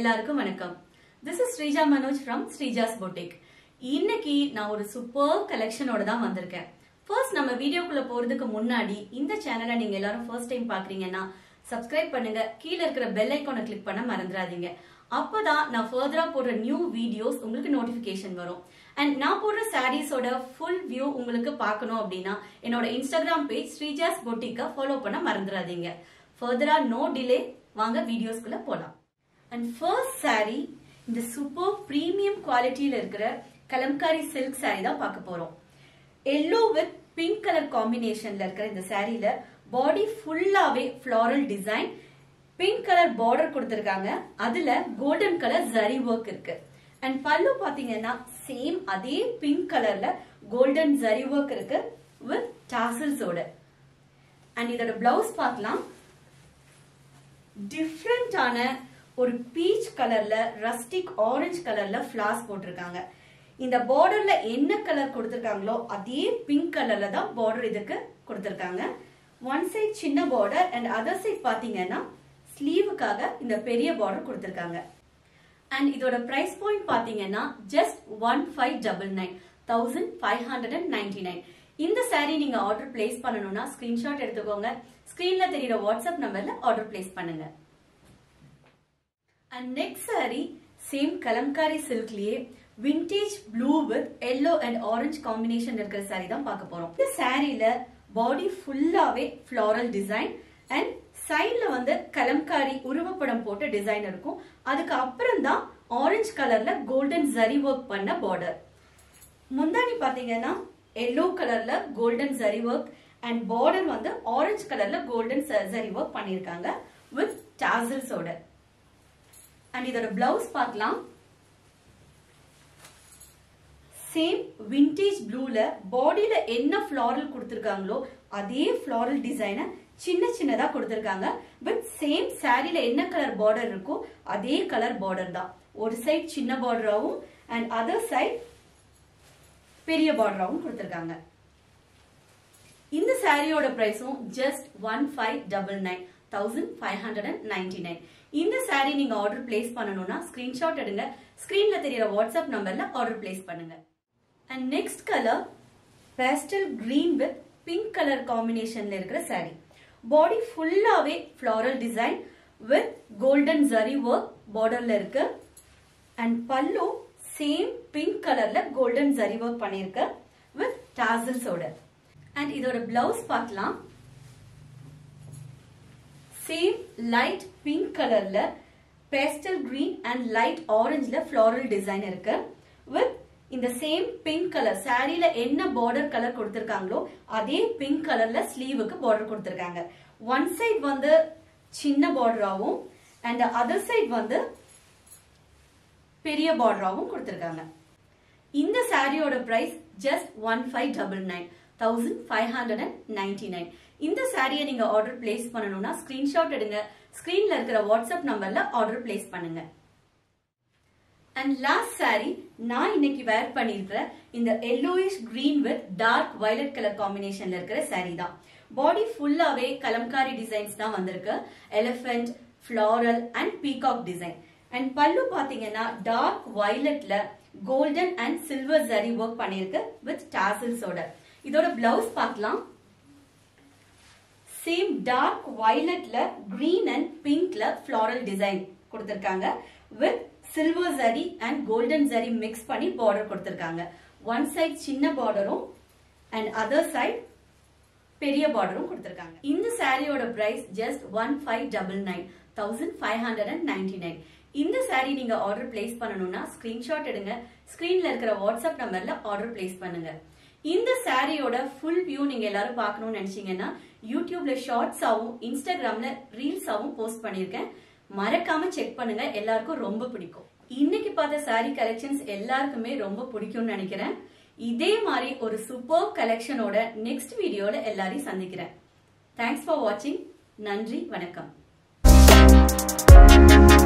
எல்லாருக்கும் வணக்கம் this is Sreeja Manoj from Sreeja's boutique இன்னைக்கு நான் ஒரு சூப்பர் கலெக்ஷனோட தான் வந்திருக்கேன் ஃபர்ஸ்ட் நம்ம வீடியோக்குள்ள போறதுக்கு முன்னாடி இந்த சேனலை நீங்க எல்லாரும் ஃபர்ஸ்ட் டைம் பாக்குறீங்கன்னா சப்ஸ்கிரைப் பண்ணுங்க கீழே இருக்கிற பெல் ஐக்கானை கிளிக் பண்ண மறந்துடாதீங்க அப்பதான் நான் ஃபர்தரா போடுற நியூ வீடியோஸ் உங்களுக்கு நோட்டிபிகேஷன் வரும் அண்ட் நான் போடுற சாரீஸோட ஃபுல் வியூ உங்களுக்கு பார்க்கணும் அப்படின்னா என்னோட இன்ஸ்டாகிராம் பேஜ் ஸ்ரீஜாஸ் பொட்டிக்கை ஃபாலோ பண்ண மறந்துடாதீங்க ஃபர்தரா நோ டிலே வாங்க வீடியோஸ்குள்ள போலாம் அண்ட் ஃபர்ஸ்ட் saree இந்த சூப்பர் பிரீமியம் குவாலிட்டியில இருக்கிற கலம்காரி சில்க் saree தான் பார்க்க போறோம் எல்லோ வித் பிங்க் கலர் காம்பினேஷன்ல இருக்கிற இந்த சாரீல பாடி ஃபுல்லாவே floral design pink colour border கொடுத்திருக்காங்க அதுல கோல்டன் கலர் ஜரி ஒர்க் இருக்கு அண்ட் பல்லு பாத்தீங்கன்னா சேம் அதே பிங்க் கலர்ல கோல்டன் ஜரி ஒர்க் இருக்கு வித் டாசல்ஸோட அண்ட் இதோட பிளவுஸ் பார்க்கலாம் டிஃப்ரெண்டான ஒரு பீச் கலர்ல ரஸ்டிக் ஆரஞ்சு கலர்ல ஃபிளார்ஸ் போட்டிருக்காங்க இந்த பார்டர்ல என்ன கலர் கொடுத்திருக்காங்களோ அதே பிங்க் கலர்ல தான் பார்டர் இதுக்கு கொடுத்திருக்காங்க ஒன் சைட் சின்ன பார்டர் அண்ட் அதர் சைட் பாத்தீங்கன்னா ஸ்லீவுக்காக இந்த பெரிய பார்டர் கொடுத்திருக்காங்க அண்ட் இதோட பிரைஸ் பாயிண்ட் பாத்தீங்கன்னா just one five double nine thousand five hundred and ninety nine இந்த saree நீங்க ஆர்டர் பிளேஸ் பண்ணணும்னா ஸ்கிரீன்ஷாட் எடுத்துக்கோங்க ஸ்கிரீன்ல தெரியுற வாட்ஸ்அப் நம்பர்ல ஆர்டர் பிளேஸ் பண்ணுங்க and next saree same kalamkari சில்க்லயே vintage blue with yellow and orange combination இருக்கிற saree தான் பார்க்க போறோம் இந்த சாரீல பாடி ஃபுல்லாவே ஃப்ளாரல் டிசைன் அண்ட் சைட்ல வந்து கலம்காரி உருவப்படம் போட்ட டிசைன் இருக்கும் அதுக்கு அப்புறம் தான் ஆரஞ்சு கலர்ல கோல்டன் ஜரி ஒர்க் பண்ண பார்டர் முந்தானி பாத்தீங்கன்னா எல்லோ கலர்ல golden zari work and border வந்து ஆரஞ்சு கலர்ல கோல்டன் ஜரி ஒர்க் பண்ணிருக்காங்க வித் டாசல்ஸோட அண்ட் இதோட பிளவுஸ் பார்க்கலாம் சேம் விண்டேஜ் ப்ளூல பாடியில என்ன ஃப்ளாரல் கொடுத்திருக்காங்களோ அதே ஃப்ளாரல் டிசைனை சின்ன சின்னதா கொடுத்திருக்காங்க பட் சேம் சாரில என்ன கலர் பார்டர் இருக்கோ அதே கலர் பார்டர் தான் ஒரு சைட் சின்ன பார்டராகவும் அண்ட் அதர் சைட் பெரிய பார்டராகவும் கொடுத்திருக்காங்க இந்த சாரியோட பிரைஸும் just one five double nine thousand five hundred and ninety nine இந்த சாரி நீங்க ஆர்டர் பிளேஸ் பண்ணணும்னா ஸ்கிரீன்ஷாட் எடுங்க ஸ்கிரீன்ல தெரியற வாட்ஸ்அப் நம்பர்ல ஆர்டர் பிளேஸ் பண்ணுங்க and next colour pastel green with pink colour காம்பினேஷன்ல இருக்கிற சாரி பாடி ஃபுல்லாவே floral design with golden zari work பார்டர்ல இருக்கு அண்ட் பல்லு சேம் பிங்க் கலர்ல கோல்டன் ஜரி ஒர்க் பண்ணிருக்கு வித் டாசல்ஸோட அண்ட் இதோட பிளவுஸ் பார்க்கலாம் சேம் லைட் பிங்க் கலர்ல பேஸ்டல் கிரீன் அண்ட் லைட் ஆரஞ்சுல ஃப்ளாரல் டிசைன் இருக்கு வித் இந்த சேம் பிங்க் கலர் சாரியில என்ன பார்டர் கலர் கொடுத்திருக்காங்களோ அதே பிங்க் கலர்ல ஸ்லீவுக்கு பார்டர் கொடுத்திருக்காங்க ஒன் சைட் வந்து சின்ன பார்டராகவும் அண்ட் அதர் சைட் வந்து பெரிய பார்டராகவும் கொடுத்திருக்காங்க இந்த சாரியோட price just one five double nine thousand five hundred and ninety nine இந்த சாரியை நீங்க ஆர்டர் பிளேஸ் பண்ணணும்னா ஸ்கிரீன்ஷாட் எடுங்க ஸ்கிரீன்ல இருக்கிற வாட்ஸ்அப் நம்பர்ல ஆர்டர் பிளேஸ் பண்ணுங்க அண்ட் லாஸ்ட் சாரி நான் இன்னைக்கு வேர் பண்ணிருக்கிற இந்த yellowish green with dark violet colour காம்பினேஷன்ல இருக்கிற சாரி தான் பாடி ஃபுல்லாவே கலம்காரி டிசைன்ஸ் தான் வந்திருக்கு elephant floral and peacock design and pallu பாத்தீங்கன்னா டார்க் வயலட்ல golden and silver zari work பண்ணிருக்கு வித் டாசல்ஸோட இதோட பிளவுஸ் பார்க்கலாம் சேம் டார்க் வயலட்ல கிரீன் அண்ட் பிங்க்ல ஃபிளாரல் டிசைன் கொடுத்திருக்காங்க with silver zari and golden zari mix பண்ணி பார்டர் கொடுத்திருக்காங்க ஒன் சைட் சின்ன பார்டரும் அண்ட் அதர் சைட் பெரிய பார்டரும் கொடுத்திருக்காங்க இந்த சாரியோட price just one five double nine thousand five hundred and ninety nine இந்த சாரி நீங்க ஆர்டர் பிளேஸ் பண்ணணும்னா ஸ்கிரீன்ஷாட் எடுங்க ஸ்கிரீன்ல இருக்கிற வாட்ஸ்அப் நம்பர்ல ஆர்டர் பிளேஸ் பண்ணுங்க இந்த சாரியோட ஃபுல் வியூ நீங்க எல்லாரும் பார்க்கணும்னு நினைச்சீங்கன்னா யூடியூப்ல ஷார்ட்ஸாவும் இன்ஸ்டாகிராம்ல ரீல்ஸாவும் போஸ்ட் பண்ணிருக்கேன் மறக்காம செக் பண்ணுங்க எல்லாருக்கும் ரொம்ப பிடிக்கும் இன்னைக்கு பார்த்த சாரி கலெக்ஷன்ஸ் எல்லாருக்குமே ரொம்ப பிடிக்கும்னு நினைக்கிறேன் இதே மாதிரி ஒரு சூப்பர் கலெக்ஷனோட நெக்ஸ்ட் வீடியோல எல்லாரையும் சந்திக்கிறேன் தேங்க்ஸ் ஃபார் வாட்சிங் நன்றி வணக்கம்